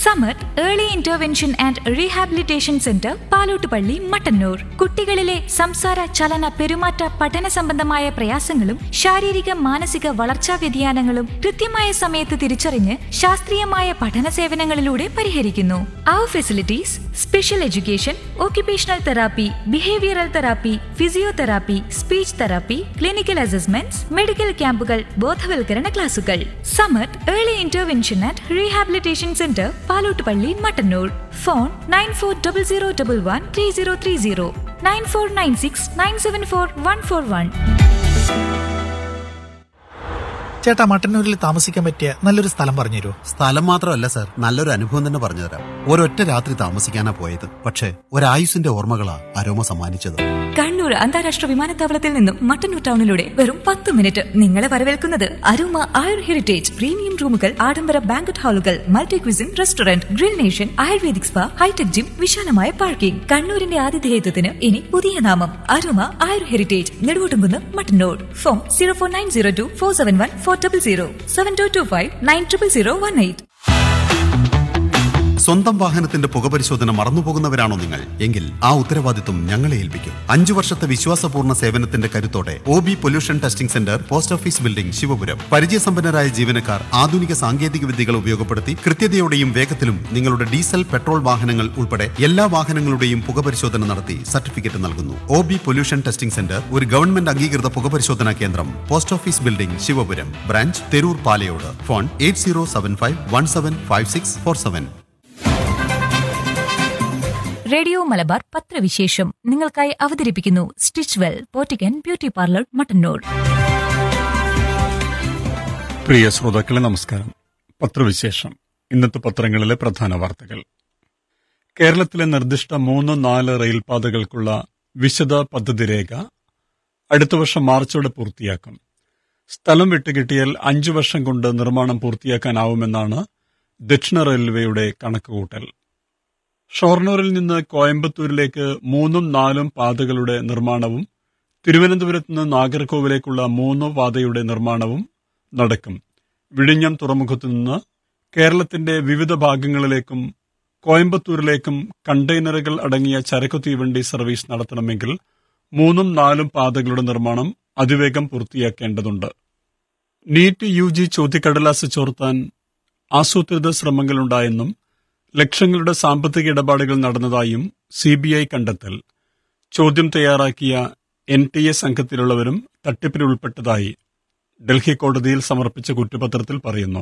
Samar early intervention and rehabilitation centre Palottupalli Mattannur കുട്ടികളിലെ സംസാര ചലന പെരുമാറ്റ പഠന സംബന്ധമായ പ്രയാസങ്ങളും ശാരീരിക മാനസിക വളർച്ചാ വ്യതിയാനങ്ങളും കൃത്യമായ സമയത്ത് തിരിച്ചറിഞ്ഞ് ശാസ്ത്രീയമായ പഠന സേവനങ്ങളിലൂടെ പരിഹരിക്കുന്നു അവർ facilities special education occupational therapy, behavioral therapy, physiotherapy, speech therapy, clinical assessments, medical ക്യാമ്പുകൾ ബോധവൽക്കരണ ക്ലാസുകൾ Samath early intervention and rehabilitation centre Palottupalli Mattannur phone nine four double zero double one three zero three zero nine four nine six nine seven four one four one ചേട്ടാ മട്ടന്നൂരിൽ താമസിക്കാൻ പറ്റിയ നല്ലൊരു സ്ഥലം പറഞ്ഞു തരുമോ സ്ഥലം മാത്രമല്ല സാർ നല്ലൊരു അനുഭവം തന്നെ പറഞ്ഞുതരാം ഒരൊറ്റ രാത്രി താമസിക്കാനാ പോയത് പക്ഷേ ഒരായുസിന്റെ ഓർമ്മകളാ അരോമ സമ്മാനിച്ചത് കണ്ണൂർ അന്താരാഷ്ട്ര വിമാനത്താവളത്തിൽ നിന്നും മട്ടന്നൂർ ടൗണിലൂടെ വെറും പത്ത് മിനിറ്റ് നിങ്ങളെ വരവേൽക്കുന്നത് അരുമ ആയുർ ഹെറിറ്റേജ് പ്രീമിയം റൂമുകൾ ആഡംബര ബാങ്കറ്റ് ഹാളുകൾ multi cuisine restaurant grill nation ayurvedic spa hitech gym വിശാലമായ പാർക്കിംഗ് കണ്ണൂരിന്റെ ആതിഥേയത്വത്തിന് ഇനി പുതിയ നാമം Aruma Ayur heritage Neduvottumkunnu Mattannur phone zero four nine zero two four seven one four double zero seven two two five nine triple zero one eight സ്വന്തം വാഹനത്തിന്റെ പുകപരിശോധന മറന്നുപോകുന്നവരാണോ നിങ്ങൾ എങ്കിൽ ആ ഉത്തരവാദിത്വം ഞങ്ങളെ ഏൽപ്പിക്കും അഞ്ചു വർഷത്തെ വിശ്വാസപൂർണ്ണ സേവനത്തിന്റെ കരുത്തോടെ O B pollution testing centre post office building Sivapuram പരിചയസമ്പന്നരായ ജീവനക്കാർ ആധുനിക സാങ്കേതിക വിദ്യകൾ ഉപയോഗപ്പെടുത്തി കൃത്യതയോടെയും വേഗത്തിലും നിങ്ങളുടെ ഡീസൽ പെട്രോൾ വാഹനങ്ങൾ ഉൾപ്പെടെ എല്ലാ വാഹനങ്ങളുടെയും പുകപരിശോധന നടത്തി സർട്ടിഫിക്കറ്റ് നൽകുന്നു O B pollution testing centre ഒരു ഗവൺമെന്റ് അംഗീകൃത പുകപരിശോധനാ കേന്ദ്രം post office building Sivapuram branch Theroor Palayode phone eight zero seven five one seven five six four seven radio Malabar പത്രവിശേഷം നിങ്ങൾക്കായി അവതരിപ്പിക്കുന്നു സ്റ്റിച്ച് വെൽ പോറ്റിക്കൻ ബ്യൂട്ടി പാർലർ മട്ടന്നൂർ പ്രിയ ശ്രോതാക്കളെ നമസ്കാരം പത്രവിശേഷം ഇന്നത്തെ പത്രങ്ങളിലെ പ്രധാന വാർത്തകൾ കേരളത്തിലെ നിർദ്ദിഷ്ട മൂന്ന് നാല് റെയിൽപാതകൾക്കുള്ള വിശദ പദ്ധതി രേഖ അടുത്ത വർഷം മാർച്ചോടെ പൂർത്തിയാക്കും സ്ഥലം വിട്ടുകിട്ടിയാൽ അഞ്ചു വർഷം കൊണ്ട് നിർമ്മാണം പൂർത്തിയാക്കാനാവുമെന്നാണ് ദക്ഷിണ റെയിൽവേയുടെ കണക്കുകൂട്ടൽ ഷൊർണൂരിൽ നിന്ന് കോയമ്പത്തൂരിലേക്ക് മൂന്നും നാലും പാതകളുടെ നിർമ്മാണവും തിരുവനന്തപുരത്ത് നിന്ന് നാഗർകോവിലേക്കുള്ള മൂന്ന് പാതയുടെ നിർമ്മാണവും നടക്കും വിഴിഞ്ഞം തുറമുഖത്തു നിന്ന് കേരളത്തിന്റെ വിവിധ ഭാഗങ്ങളിലേക്കും കോയമ്പത്തൂരിലേക്കും കണ്ടെയ്നറുകൾ അടങ്ങിയ ചരക്കു തീവണ്ടി സർവീസ് നടത്തണമെങ്കിൽ മൂന്നും നാലും പാതകളുടെ നിർമ്മാണം അതിവേഗം പൂർത്തിയാക്കേണ്ടതുണ്ട് നീറ്റ് യു ജി ചോദ്യക്കടലാസ് ചോർത്താൻ ആസൂത്രിത ശ്രമങ്ങളുണ്ടായെന്നും ലക്ഷങ്ങളുടെ സാമ്പത്തിക ഇടപാടുകൾ നടന്നതായും സിബിഐ കണ്ടെത്തൽ ചോദ്യം തയ്യാറാക്കിയ എൻ ടി എ സംഘത്തിലുള്ളവരും തട്ടിപ്പിൽ ഉൾപ്പെട്ടതായി ഡൽഹി കോടതിയിൽ സമർപ്പിച്ച കുറ്റപത്രത്തിൽ പറയുന്നു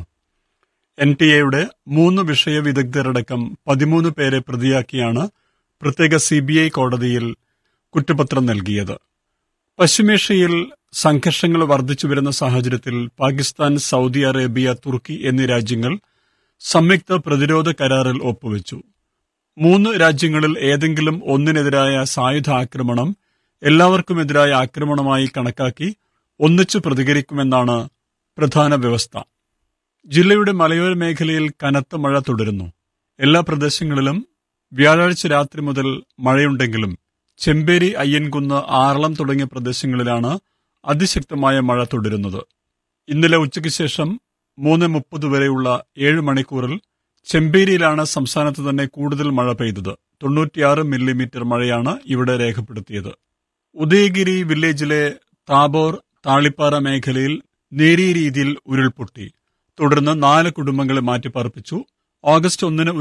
എൻ ടി എയുടെ മൂന്ന് വിഷയ വിദഗ്ധരടക്കം പതിമൂന്ന് പേരെ പ്രതിയാക്കിയാണ് പ്രത്യേക സിബിഐ കോടതിയിൽ കുറ്റപത്രം നൽകിയത് പശ്ചിമേഷ്യയിൽ സംഘർഷങ്ങൾ വർദ്ധിച്ചു വരുന്ന സാഹചര്യത്തിൽ പാകിസ്ഥാൻ സൗദി അറേബ്യ തുർക്കി എന്നീ രാജ്യങ്ങൾ സംയുക്ത പ്രതിരോധ കരാറിൽ ഒപ്പുവെച്ചു മൂന്ന് രാജ്യങ്ങളിൽ ഏതെങ്കിലും ഒന്നിനെതിരായ സായുധ ആക്രമണം എല്ലാവർക്കുമെതിരായ ആക്രമണമായി കണക്കാക്കി ഒന്നിച്ചു പ്രതികരിക്കുമെന്നാണ് പ്രധാന വ്യവസ്ഥ ജില്ലയുടെ മലയോര മേഖലയിൽ കനത്ത മഴ തുടരുന്നു എല്ലാ പ്രദേശങ്ങളിലും വ്യാഴാഴ്ച രാത്രി മുതൽ മഴയുണ്ടെങ്കിലും ചെമ്പേരി അയ്യൻകുന്ന് ആറളം തുടങ്ങിയ പ്രദേശങ്ങളിലാണ് അതിശക്തമായ മഴ തുടരുന്നത് ഇന്നലെ ഉച്ചയ്ക്ക് ശേഷം മൂന്ന് മുപ്പത് വരെയുള്ള ഏഴ് മണിക്കൂറിൽ ചെമ്പേരിയിലാണ് സംസ്ഥാനത്ത് തന്നെ കൂടുതൽ മഴ പെയ്തത് തൊണ്ണൂറ്റിയാറ് മില്ലിമീറ്റർ മഴയാണ് ഇവിടെ രേഖപ്പെടുത്തിയത് ഉദയഗിരി വില്ലേജിലെ താബോർ താളിപ്പാറ മേഖലയിൽ നേരിയ രീതിയിൽ ഉരുൾപൊട്ടി തുടർന്ന് നാല് കുടുംബങ്ങളെ മാറ്റിപ്പാർപ്പിച്ചു ഓഗസ്റ്റ് ഒന്നിന്